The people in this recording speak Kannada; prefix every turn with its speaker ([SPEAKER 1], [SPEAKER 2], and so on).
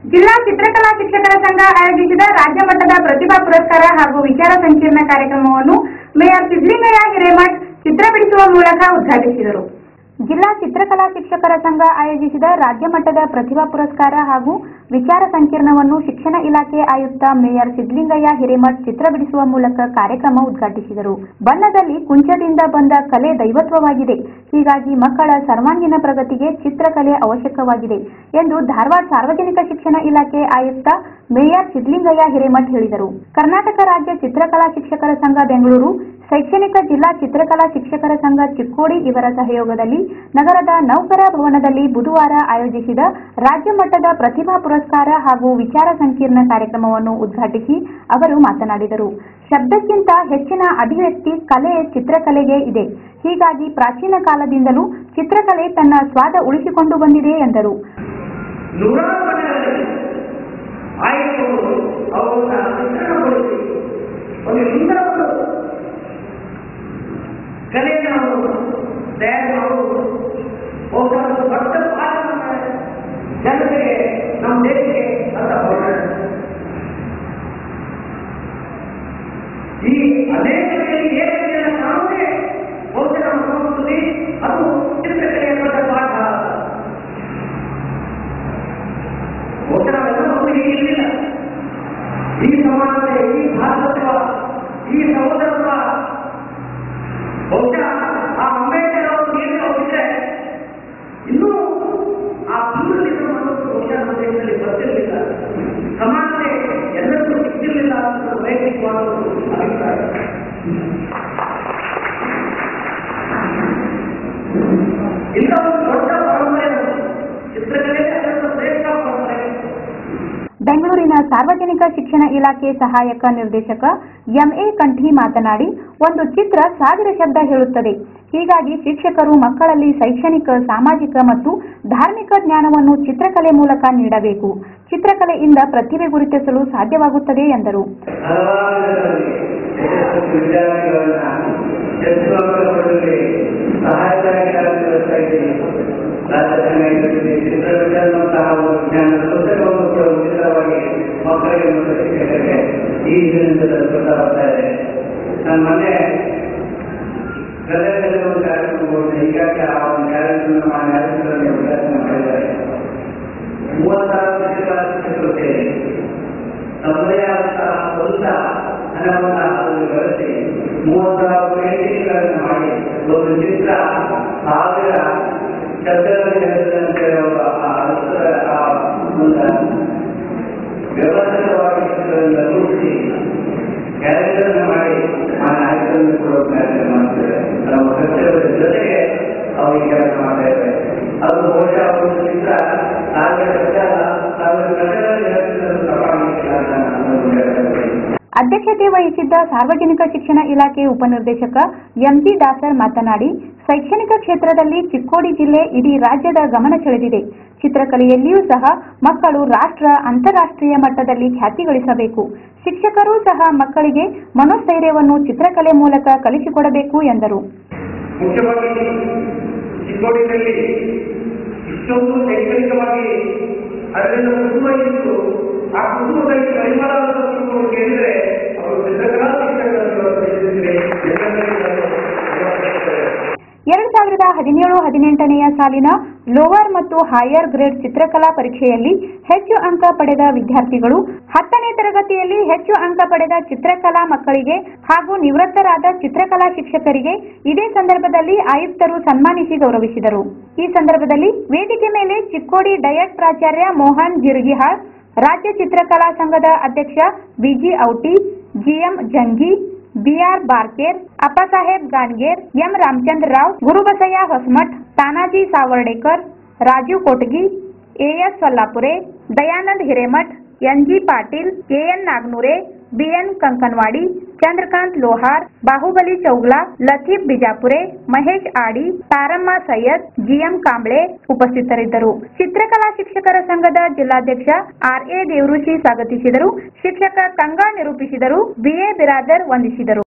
[SPEAKER 1] ಜಿಲ್ಲಾ ಚಿತ್ರಕಲಾ ಶಿಕ್ಷಕರ ಸಂಘ ಆಯೋಜಿಸಿದ ರಾಜ್ಯ ಮಟ್ಟದ ಪ್ರತಿಭಾ ಪುರಸ್ಕಾರ ಹಾಗೂ ವಿಚಾರ ಸಂಕಿರಣ ಕಾರ್ಯಕ್ರಮವನ್ನು ಮೇಯರ್ ಸಿದ್ಲಿಂಗಯ್ಯ ಹಿರೇಮಠ್ ಚಿತ್ರ ಬಿಡಿಸುವ ಮೂಲಕ ಉದ್ಘಾಟಿಸಿದರು ಜಿಲ್ಲಾ ಚಿತ್ರಕಲಾ ಶಿಕ್ಷಕರ ಸಂಘ ಆಯೋಜಿಸಿದ ರಾಜ್ಯ ಮಟ್ಟದ ಪ್ರತಿಭಾ ಪುರಸ್ಕಾರ ಹಾಗೂ ವಿಚಾರ ಸಂಕಿರಣವನ್ನು ಶಿಕ್ಷಣ ಇಲಾಖೆ ಆಯುಕ್ತ ಮೇಯರ್ ಸಿದ್ಲಿಂಗಯ್ಯ ಹಿರೇಮಠ್ ಚಿತ್ರ ಬಿಡಿಸುವ ಮೂಲಕ ಕಾರ್ಯಕ್ರಮ ಉದ್ಘಾಟಿಸಿದರು ಬಣ್ಣದಲ್ಲಿ ಕುಂಚದಿಂದ ಬಂದ ಕಲೆ ದೈವತ್ವವಾಗಿದೆ ಹೀಗಾಗಿ ಮಕ್ಕಳ ಸರ್ವಾಂಗೀಣ ಪ್ರಗತಿಗೆ ಚಿತ್ರಕಲೆ ಅವಶ್ಯಕವಾಗಿದೆ ಎಂದು ಧಾರವಾಡ ಸಾರ್ವಜನಿಕ ಶಿಕ್ಷಣ ಇಲಾಖೆ ಆಯುಕ್ತ ಮೇಯರ್ ಸಿದ್ಲಿಂಗಯ್ಯ ಹಿರೇಮಠ್ ಹೇಳಿದರು ಕರ್ನಾಟಕ ರಾಜ್ಯ ಚಿತ್ರಕಲಾ ಶಿಕ್ಷಕರ ಸಂಘ ಬೆಂಗಳೂರು ಶೈಕ್ಷಣಿಕ ಜಿಲ್ಲಾ ಚಿತ್ರಕಲಾ ಶಿಕ್ಷಕರ ಸಂಘ ಚಿಕ್ಕೋಡಿ ಇವರ ಸಹಯೋಗದಲ್ಲಿ ನಗರದ ನೌಕರ ಭವನದಲ್ಲಿ ಬುಧವಾರ ಆಯೋಜಿಸಿದ ರಾಜ್ಯ ಮಟ್ಟದ ಪ್ರತಿಭಾ ಪುರಸ್ಕಾರ ಹಾಗೂ ವಿಚಾರ ಸಂಕಿರಣ ಕಾರ್ಯಕ್ರಮವನ್ನು ಉದ್ಘಾಟಿಸಿ ಅವರು ಮಾತನಾಡಿದರು ಶಬ್ದಕ್ಕಿಂತ ಹೆಚ್ಚಿನ ಅಭಿವ್ಯಕ್ತಿ ಕಲೆ ಚಿತ್ರಕಲೆಗೆ ಇದೆ ಹೀಗಾಗಿ ಪ್ರಾಚೀನ ಕಾಲದಿಂದಲೂ ಚಿತ್ರಕಲೆ ತನ್ನ ಸ್ವಾದ ಉಳಿಸಿಕೊಂಡು ಬಂದಿದೆ ಎಂದರು
[SPEAKER 2] ನೂರಾರು ಮನೆಗಳಲ್ಲಿ ಆಯ್ತು ಅವುಗಳನ್ನ ಚಿತ್ರಣಗೊಳಿಸಿ ಒಂದು ಸುಂದರ ಒಂದು ಕಲೆಯನ್ನು ಅವರು ತಯಾರು ಮಾಡುವುದು ಬಹುಶಃ ಒಂದು ದೊಡ್ಡ ಪಾಠವನ್ನು ಜನತೆಗೆ ನಮ್ಮ ದೇಶಕ್ಕೆ ಅಂತ ಹೊರಟ ಈ ಅನೇಕ ರೀತಿಯಲ್ಲಿ ಏಕತೆಯನ್ನು ಕಾಣುವುದೇ ಬಹುಶಃ ನಮ್ಮ ಸಂಸ್ಕೃತಿ ಅದು ಚಿತ್ರಕಲೆಯ ದೊಡ್ಡ ಪಾಠ ಬಹುಶಃ ನಾವೆಲ್ಲ ಮೊದಲು ಹೀಗಿರಲಿಲ್ಲ ಈ ಸಮಾನತೆ ಈ ಭಾರತತ್ವ ಈ ಸಹೋದರತ್ವ ಬಹುಶಃ ಆ ಅಂಬೇಡ್ಕರ್ ಅವರು ನೀರು ಹೋಗಿದ್ರೆ ಇನ್ನೂ ಆ ಪ್ಲೂರಲಿಸಂ ಅನ್ನೋದು ಬಹುಶಃ ನಮ್ಮ ದೇಶದಲ್ಲಿ ಬರ್ತಿರಲಿಲ್ಲ ಸಮಾನತೆ ಎಲ್ಲರಿಗೂ ಸಿಕ್ಕಿರಲಿಲ್ಲ ಅಂತ ವೈಯಕ್ತಿಕವಾದ ಒಂದು ಅಭಿಪ್ರಾಯ ಇಂಥ ಒಂದು ದೊಡ್ಡ ಪರಂಪರೆ ನಮ್ಮದು. ಚಿತ್ರಕಲೆ ಅತ್ಯಂತ ಶ್ರೇಷ್ಠ ಪರಂಪರೆ
[SPEAKER 1] ಬೆಂಗಳೂರಿನ ಸಾರ್ವಜನಿಕ ಶಿಕ್ಷಣ ಇಲಾಖೆ ಸಹಾಯಕ ನಿರ್ದೇಶಕ ಎಂಎ ಕಂಠಿ ಮಾತನಾಡಿ ಒಂದು ಚಿತ್ರ ಸಾವಿರ ಶಬ್ದ ಹೇಳುತ್ತದೆ ಹೀಗಾಗಿ ಶಿಕ್ಷಕರು ಮಕ್ಕಳಲ್ಲಿ ಶೈಕ್ಷಣಿಕ ಸಾಮಾಜಿಕ ಮತ್ತು ಧಾರ್ಮಿಕ ಜ್ಞಾನವನ್ನು ಚಿತ್ರಕಲೆ ಮೂಲಕ ನೀಡಬೇಕು ಚಿತ್ರಕಲೆಯಿಂದ ಪ್ರತಿಭೆ ಗುರುತಿಸಲು ಸಾಧ್ಯವಾಗುತ್ತದೆ ಎಂದರು
[SPEAKER 3] ಹಲವಾರು ವಿದ್ಯಾರ್ಥಿಗಳನ್ನ ಹೆಚ್ಚುವಲ್ಲಿ ಸಹಾಯಕಾರಿಯಾಗಿ ವ್ಯವಸ್ಥೆ ಇದೆ ರಾಜ್ಯ ಸಂಘಟನೆ ಚಿತ್ರವಿಜ್ಞಾನಂತಹ ಒಂದು ಜ್ಞಾನ ಪುಸ್ತಕವನ್ನು ಕೂಡ ಉಚಿತವಾಗಿ ಮಕ್ಕಳಿಗೆ ಮತ್ತು ಶಿಕ್ಷಕರಿಗೆ ಈ ದಿನದಿಂದ ತಲುಪುತ್ತಾ ಬರ್ತಾ ಇದೆ ನಾನು ಮೊನ್ನೆ ಗದಗದಲ್ಲಿ ಒಂದು ಕಾರ್ಯಕ್ರಮ ಹೋಗಿದೆ ಹೀಗಾಗಿ ಆ ಒಂದು ಕಾರ್ಯಕ್ರಮ ಮಾಡಿ ಕಾರ್ಯಕ್ರಮದಲ್ಲಿ ಉದ್ಘಾಟನೆ ಮಾಡಿದ್ದಾರೆ ಮೂವತ್ತಾರು ಶಿಕ್ಷಕರ ಶಿಕ್ಷಕರು ಸೇರಿ ತಮ್ಮದೇ ಆದಂತಹ ಸ್ವಂತ ಹಣವನ್ನ ಅದನ್ನು ಬಳಸಿ ಮೂವತ್ತಾರು ಪೇಂಟಿಂಗ್ಗಳನ್ನು ಮಾಡಿ ಒಂದು ಚಿತ್ರ ಸಾವಿರ ಶಬ್ದಗಳಲ್ಲಿ ಹೇಳಿದಂತೆ ಒಬ್ಬ ಆ ಅರ್ಥದ ಆ ಒಂದು ವ್ಯವಸ್ಥಿತವಾಗಿ ಚಿತ್ರದಿಂದ ರೂಪಿಸಿ ಕ್ಯಾರೆಕ್ಟರ್ನ ಮಾಡಿ ಆ ನಾಯಕರನ್ನು ಕೊಡುವ ಪ್ರಯತ್ನ ಮಾಡ್ತೇವೆ ನಾವು ಕರ್ತವ್ಯದ ಜೊತೆಗೆ ಅವು ಈ ಕೆಲಸ ಮಾಡ್ತಾ ಇದ್ದೇವೆ ಅದು ಬಹುಶಃ ಒಂದು ಚಿತ್ರ ಸಾವಿರ ಶಬ್ದ ಸಾವಿರ ಕನ್ನಡದಲ್ಲಿ ಹೇಳ್ತಿರೋದು ತಪ್ಪಾಗಲಿಕ್ಕಿಲ್ಲ ಅಂತ ನಾನು ಹೇಳ್ತೇನೆ
[SPEAKER 1] ಅಧ್ಯಕ್ಷತೆ ವಹಿಸಿದ್ದ ಸಾರ್ವಜನಿಕ ಶಿಕ್ಷಣ ಇಲಾಖೆ ಉಪನಿರ್ದೇಶಕ ಎಂಜಿ ದಾಸರ್ ಮಾತನಾಡಿ ಶೈಕ್ಷಣಿಕ ಕ್ಷೇತ್ರದಲ್ಲಿ ಚಿಕ್ಕೋಡಿ ಜಿಲ್ಲೆ ಇಡೀ ರಾಜ್ಯದ ಗಮನ ಸೆಳೆದಿದೆ ಚಿತ್ರಕಲೆಯಲ್ಲಿಯೂ ಸಹ ಮಕ್ಕಳು ರಾಷ್ಟ್ರ ಅಂತಾರಾಷ್ಟ್ರೀಯ ಮಟ್ಟದಲ್ಲಿ ಖ್ಯಾತಿ ಗಳಿಸಬೇಕು ಶಿಕ್ಷಕರೂ ಸಹ ಮಕ್ಕಳಿಗೆ ಮನೋಸ್ಥೈರ್ಯವನ್ನು ಚಿತ್ರಕಲೆ ಮೂಲಕ ಕಲಿಸಿಕೊಡಬೇಕು ಎಂದರು
[SPEAKER 2] ಮುಖ್ಯವಾಗಿ ಚಿಕ್ಕೋಡಿನಲ್ಲಿ ಇಷ್ಟೊಂದು ಶೈಕ್ಷಣಿಕವಾಗಿ ಅದರಿಂದ ಕುಟುಂಬ ಇತ್ತು ಆ ಕುಟುಂಬದಲ್ಲಿ ಪರಿಮಳವನ್ನು ಕುಟುಂಬ ಕೇಳಿದ್ರೆ ಅವರು ಚಿತ್ರಕಲಾ ಶಿಕ್ಷಕರನ್ನು ಇವತ್ತಿದ್ದಾರೆ. ಎಲ್ಲರಿಗೂ ನಾನು ಗೌರವಿಸುತ್ತೇನೆ.
[SPEAKER 1] ಎರಡು ಸಾವಿರದ ಹದಿನೇಳು ಹದಿನೆಂಟನೆಯ ಸಾಲಿನ ಲೋವರ್ ಮತ್ತು ಹೈಯರ್ ಗ್ರೇಡ್ ಚಿತ್ರಕಲಾ ಪರೀಕ್ಷೆಯಲ್ಲಿ ಹೆಚ್ಚು ಅಂಕ ಪಡೆದ ವಿದ್ಯಾರ್ಥಿಗಳು ಹತ್ತನೇ ತರಗತಿಯಲ್ಲಿ ಹೆಚ್ಚು ಅಂಕ ಪಡೆದ ಚಿತ್ರಕಲಾ ಮಕ್ಕಳಿಗೆ ಹಾಗೂ ನಿವೃತ್ತರಾದ ಚಿತ್ರಕಲಾ ಶಿಕ್ಷಕರಿಗೆ ಇದೇ ಸಂದರ್ಭದಲ್ಲಿ ಆಯುಕ್ತರು ಸನ್ಮಾನಿಸಿ ಗೌರವಿಸಿದರು ಈ ಸಂದರ್ಭದಲ್ಲಿ ವೇದಿಕೆ ಮೇಲೆ ಚಿಕ್ಕೋಡಿ ಡಯಟ್ ಪ್ರಾಚಾರ್ಯ ಮೋಹನ್ ಜಿರ್ಗಿಹಾಳ್ ರಾಜ್ಯ ಚಿತ್ರಕಲಾ ಸಂಘದ ಅಧ್ಯಕ್ಷ BG Auti GM Jangi BR Barkere Appasaheb Gangere M Ramachandra Rao Gurubasayya Hosamath Tanaji Sawardekar Rajeev Kotagi AS Sollapure Dayanand Hiremath NG Patil KN Nagnure BN Kankanawadi Chandrakant Lohar Bahubali Chougla Latif Bijapure Mahesh Adi Taramma Syed GM Kamble ಉಪಸ್ಥಿತರಿದ್ದರು ಚಿತ್ರಕಲಾ ಶಿಕ್ಷಕರ ಸಂಘದ ಜಿಲ್ಲಾಧ್ಯಕ್ಷ ಆರ್ಎ ದೇವರುಷಿ ಸ್ವಾಗತಿಸಿದರು ಶಿಕ್ಷಕ ಕಂಗ ನಿರೂಪಿಸಿದರು ಬಿಎ ಬಿರಾದರ್ ವಂದಿಸಿದರು